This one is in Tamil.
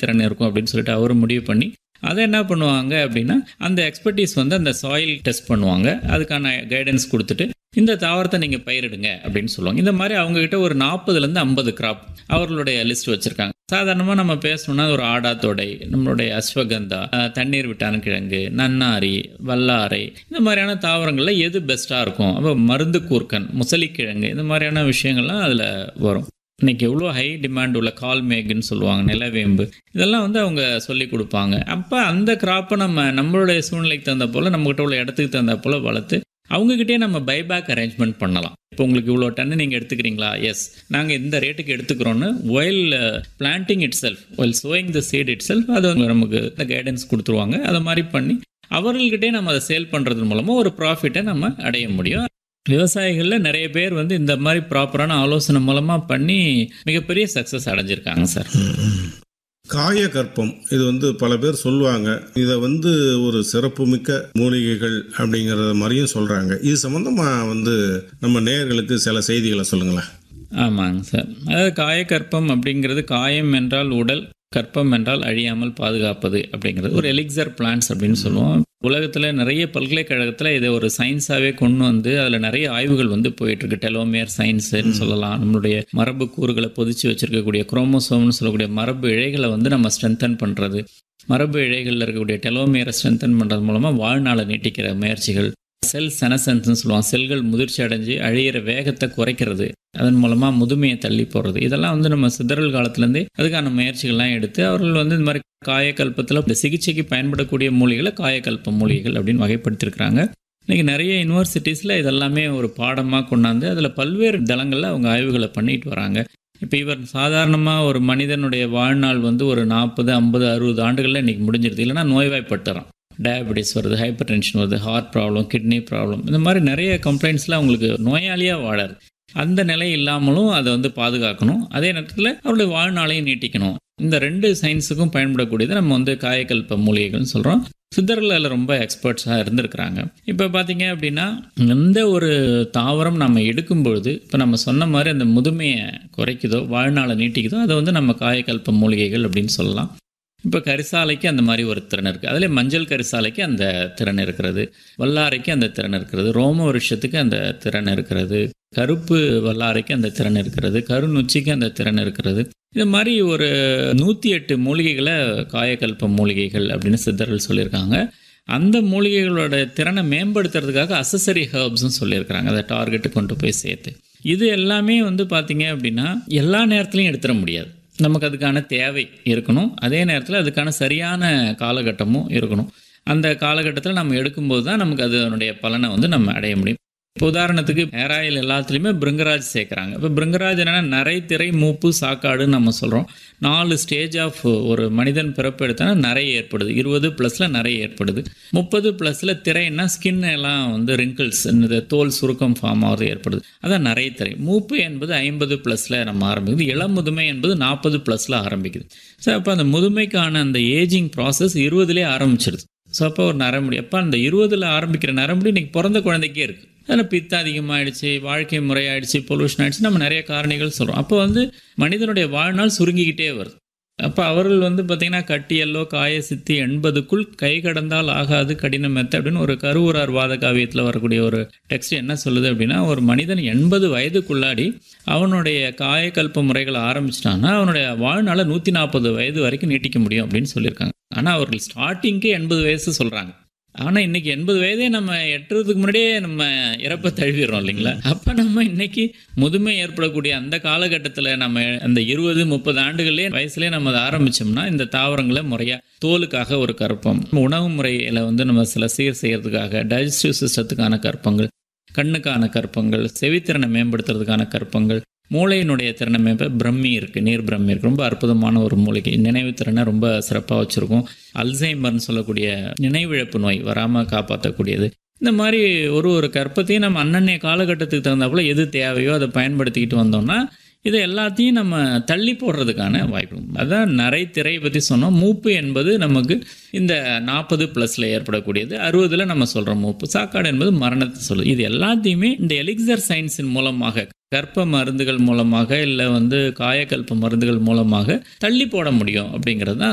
திறன் இருக்கும் அப்படின்னு சொல்லிட்டு அவர் முடிவு பண்ணி அதை என்ன பண்ணுவாங்க அப்படின்னா அந்த எக்ஸ்பர்டீஸ் வந்து அந்த சாயில் டெஸ்ட் பண்ணுவாங்க அதுக்கான கைடன்ஸ் கொடுத்துட்டு இந்த தாவரத்தை நீங்கள் பயிரிடுங்க அப்படின்னு சொல்லுவாங்க இந்த மாதிரி அவங்ககிட்ட ஒரு நாற்பதுலேருந்து ஐம்பது கிராப் அவர்களுடைய லிஸ்ட் வச்சுருக்காங்க சாதாரணமாக நம்ம பேசணும்னா ஒரு ஆடாத்தொடை நம்மளுடைய அஸ்வகந்தா அஹ், தண்ணீர் விட்டான் கிழங்கு நன்னாரி வல்லாரை இந்த மாதிரியான தாவரங்களில் எது பெஸ்ட்டாக இருக்கும் அப்போ மருந்து கூர்க்கன் முசலிக்கிழங்கு இந்த மாதிரியான விஷயங்கள்லாம் அதில் வரும் இன்னைக்கு எவ்வளோ ஹை டிமாண்ட் உள்ள கால் மேகுன்னு சொல்லுவாங்க நிலவேம்பு இதெல்லாம் வந்து அவங்க சொல்லி கொடுப்பாங்க அப்போ அந்த கிராப்பை நம்ம நம்மளுடைய சூழ்நிலைக்கு தகுந்த போல் நம்மகிட்ட உள்ள இடத்துக்கு தகுந்த போல் வளர்த்து அவங்ககிட்டயே நம்ம பைபேக் அரேஞ்ச்மெண்ட் பண்ணலாம் இப்போ உங்களுக்கு இவ்வளோ டன்னு நீங்கள் எடுத்துக்கிறீங்களா எஸ் நாங்கள் இந்த ரேட்டுக்கு எடுத்துக்கிறோன்னு while planting itself while sowing the seed itself அது வந்து நமக்கு கைடன்ஸ் கொடுத்துருவாங்க அதை மாதிரி பண்ணி அவர்கள்கிட்டே நம்ம அதை சேல் பண்ணுறது மூலமாக ஒரு ப்ராஃபிட்டை நம்ம அடைய முடியும் விவசாயிகளில் நிறைய பேர் வந்து இந்த மாதிரி ப்ராப்பரான ஆலோசனை மூலமாக பண்ணி மிகப்பெரிய சக்ஸஸ் அடைஞ்சிருக்காங்க சார் காயகற்பம் இது வந்து பல பேர் சொல்லுவாங்க இதை வந்து ஒரு சிறப்புமிக்க மூலிகைகள் அப்படிங்கிறத மாதிரியும் சொல்கிறாங்க இது சம்மந்தமாக வந்து நம்ம நேயர்களுக்கு சில செய்திகளை சொல்லுங்களேன் ஆமாங்க சார் அதாவது காயக்கற்பம் அப்படிங்கிறது காயம் என்றால் உடல் கற்பம் என்றால் அழியாமல் பாதுகாப்பது அப்படிங்கிறது ஒரு எலிக்சர் பிளான்ஸ் அப்படின்னு சொல்லுவோம் உலகத்தில் நிறைய பல்கலைக்கழகத்தில் இதை ஒரு சயின்ஸாகவே கொண்டு வந்து அதில் நிறைய ஆய்வுகள் வந்து போயிட்டு இருக்கு டெலோமியர் சயின்ஸ்னு சொல்லலாம் நம்மளுடைய மரபு கூறுகளை பொதிச்சு வச்சிருக்கக்கூடிய குரோமோசோம்னு சொல்லக்கூடிய மரபு இழைகளை வந்து நம்ம ஸ்ட்ரென்தன் பண்ணுறது மரபு இழைகளில் இருக்கக்கூடிய டெலோமியரை ஸ்ட்ரென்தன் பண்ணுறது மூலமாக வாழ்நாளை நீட்டிக்கிற முயற்சிகள் செல் செனசன்ஸ்னு சொல்லுவாங்க செல்கள் முதிர்ச்சி அடைஞ்சு அழியிற வேகத்தை குறைக்கிறது அதன் மூலமாக முதுமையை தள்ளி போடுறது இதெல்லாம் வந்து நம்ம சிதறல் காலத்துலேருந்தே அதுக்கான முயற்சிகள்லாம் எடுத்து அவர்கள் வந்து இந்த மாதிரி காயக்கல்பத்தில் இந்த சிகிச்சைக்கு பயன்படக்கூடிய மூலிகளை காயக்கல்ப மூலிகைகள் அப்படின்னு வகைப்படுத்தியிருக்கிறாங்க இன்றைக்கி நிறைய யூனிவர்சிட்டிஸில் இதெல்லாமே ஒரு பாடமாக கொண்டாந்து அதில் பல்வேறு தளங்களில் அவங்க ஆய்வுகளை பண்ணிட்டு வராங்க இப்போ இவர் சாதாரணமாக ஒரு மனிதனுடைய வாழ்நாள் வந்து ஒரு நாற்பது ஐம்பது அறுபது ஆண்டுகளில் இன்றைக்கி முடிஞ்சிருது இல்லைன்னா நோய்வாய்ப்பட்டுறான் டயபெட்டிஸ் வருது ஹைப்பர் டென்ஷன் வருது ஹார்ட் ப்ராப்ளம் கிட்னி ப்ராப்ளம் இந்த மாதிரி நிறைய கம்ப்ளைண்ட்ஸ்லாம் அவங்களுக்கு நோயாளியாக வாழறது அந்த நிலை இல்லாமலும் அதை வந்து பாதுகாக்கணும் அதே நேரத்தில் அவருடைய வாழ்நாளையும் நீட்டிக்கணும் இந்த ரெண்டு சயின்ஸுக்கும் பயன்படக்கூடியது நம்ம வந்து காயக்கல்ப மூலிகைகள்னு சொல்கிறோம் சித்தர்கள் அதில் ரொம்ப எக்ஸ்பர்ட்ஸாக இருந்திருக்கிறாங்க இப்போ பார்த்தீங்க அப்படின்னா எந்த ஒரு தாவரம் நம்ம எடுக்கும் பொழுது இப்போ நம்ம சொன்ன மாதிரி அந்த முதுமையை குறைக்குதோ வாழ்நாளை நீட்டிக்குதோ அதை வந்து நம்ம காயக்கல்ப மூலிகைகள் அப்படின்னு சொல்லலாம் இப்போ கரிசாலைக்கு அந்த மாதிரி ஒரு திறன் இருக்குது அதில் மஞ்சள் கரிசாலைக்கு அந்த திறன் இருக்கிறது வல்லாரைக்கு அந்த திறன் இருக்கிறது ரோம வருஷத்துக்கு அந்த திறன் இருக்கிறது கருப்பு வல்லாரைக்கு அந்த திறன் இருக்கிறது கருநுச்சிக்கு அந்த திறன் இருக்கிறது இது மாதிரி ஒரு நூற்றி எட்டு மூலிகைகளை காயக்கல்ப மூலிகைகள் அப்படின்னு சித்தர்கள் சொல்லியிருக்காங்க அந்த மூலிகைகளோட திறனை மேம்படுத்துறதுக்காக அசசரி ஹர்ப்ஸ்னு சொல்லியிருக்கிறாங்க அதை டார்கெட்டு கொண்டு போய் சேர்த்து இது எல்லாமே வந்து பார்த்தீங்க அப்படின்னா எல்லா நேரத்துலையும் எடுத்துட முடியாது நமக்கு அதுக்கான தேவை இருக்கணும் அதே நேரத்தில் அதுக்கான சரியான காலகட்டமும் இருக்கணும் அந்த காலகட்டத்தில் நம்ம எடுக்கும்போது தான் நமக்கு அதனுடைய பலனை வந்து நம்ம அடைய முடியும் இப்போ உதாரணத்துக்கு ஹேர் ஆயில் எல்லாத்துலேயுமே பிருங்கராஜ் சேர்க்குறாங்க இப்போ பிருங்கராஜ் என்னென்னா நிறை திரை மூப்பு சாக்காடுன்னு நம்ம சொல்கிறோம் நாலு ஸ்டேஜ் ஆஃப் ஒரு மனிதன் பிறப்பு எடுத்தோன்னா நிறைய ஏற்படுது இருபது ப்ளஸில் நிறைய ஏற்படுது முப்பது ப்ளஸில் திரைன்னா ஸ்கின் எல்லாம் வந்து ரிங்கிள்ஸ் இந்த தோல் சுருக்கம் ஃபார்ம் ஆகிறது ஏற்படுது அதான் நிறைய திரை மூப்பு என்பது ஐம்பது ப்ளஸில் நம்ம ஆரம்பிக்குது இளம் முதுமை என்பது நாற்பது ப்ளஸில் ஆரம்பிக்குது ஸோ அப்போ அந்த முதுமைக்கான அந்த ஏஜிங் ப்ராசஸ் இருபதுலேயே ஆரம்பிச்சிருது ஸோ அப்போ ஒரு நரமுடி அப்போ அந்த இருபதில் ஆரம்பிக்கிற நரமுடி இன்னைக்கு பிறந்த குழந்தைக்கே இருக்குது அதில் பித்தம் அதிகமாகிடுச்சு வாழ்க்கை முறையாயிடுச்சு பொல்யூஷன் ஆயிடுச்சு நம்ம நிறைய காரணிகள் சொல்கிறோம் அப்போ வந்து மனிதனுடைய வாழ்நாள் சுருங்கிக்கிட்டே வருது அப்போ அவர்கள் வந்து பார்த்திங்கன்னா கட்டியல்லோ காய சித்தி எண்பதுக்குள் கை கடந்தால் ஆகாது கடினம் மெத்த அப்படின்னு ஒரு கருவூரார் வாத காவியத்தில் வரக்கூடிய ஒரு டெக்ஸ்ட் என்ன சொல்லுது அப்படின்னா ஒரு மனிதன் எண்பது வயதுக்குள்ளாடி அவனுடைய காயக்கல்ப முறைகளை ஆரம்பிச்சிட்டான்னா அவனுடைய வாழ்நாளை நூற்றி நாற்பது வயது வரைக்கும் நீட்டிக்க முடியும் அப்படின்னு சொல்லியிருக்காங்க ஆனால் அவர்கள் ஸ்டார்டிங்கே எண்பது வயசு சொல்கிறாங்க ஆனால் இன்னைக்கு எண்பது வயதே நம்ம எட்டுறதுக்கு முன்னாடியே நம்ம இறப்பை தழுவிடுறோம் இல்லைங்களா அப்போ நம்ம இன்னைக்கு முதுமை ஏற்படக்கூடிய அந்த காலகட்டத்தில் நம்ம அந்த இருபது முப்பது ஆண்டுகளே வயசுலேயே நம்ம அதை ஆரம்பிச்சோம்னா இந்த தாவரங்களை முறையாக தோலுக்காக ஒரு கற்பம் உணவு முறையில் வந்து நம்ம சில சீர் செய்யறதுக்காக டைஜஸ்டிவ் சிஸ்டத்துக்கான கற்பங்கள் கண்ணுக்கான கற்பங்கள் செவித்திறனை மேம்படுத்துறதுக்கான கற்பங்கள் மூளையினுடைய திறனை மேம்ப பிரம்மி இருக்குது நீர் பிரம்மி இருக்குது ரொம்ப அற்புதமான ஒரு மூலிகை நினைவு திறனை ரொம்ப சிறப்பாக வச்சுருக்கும் அல்சைமர்னு சொல்லக்கூடிய நினைவிழப்பு நோய் வராமல் காப்பாற்றக்கூடியது இந்த மாதிரி ஒரு ஒரு கற்பத்தையும் நம்ம அன்னன்னைய காலகட்டத்துக்கு தகுந்தாப்புல எது தேவையோ அதை பயன்படுத்திக்கிட்டு வந்தோம்னா இதை எல்லாத்தையும் நம்ம தள்ளி போடுறதுக்கான வாய்ப்பு அதான் நிறை திரை பற்றி சொன்னோம் மூப்பு என்பது நமக்கு இந்த நாற்பது ப்ளஸில் ஏற்படக்கூடியது அறுபதில் நம்ம சொல்கிற மூப்பு சாக்காடு என்பது மரணத்தை சொல்லுது இது எல்லாத்தையுமே இந்த எலிக்சர் சயின்ஸின் மூலமாக கற்ப மருந்துகள் மூலமாக இல்லை வந்து காயக்கல்ப மருந்துகள் மூலமாக தள்ளி போட முடியும் அப்படிங்கிறது தான்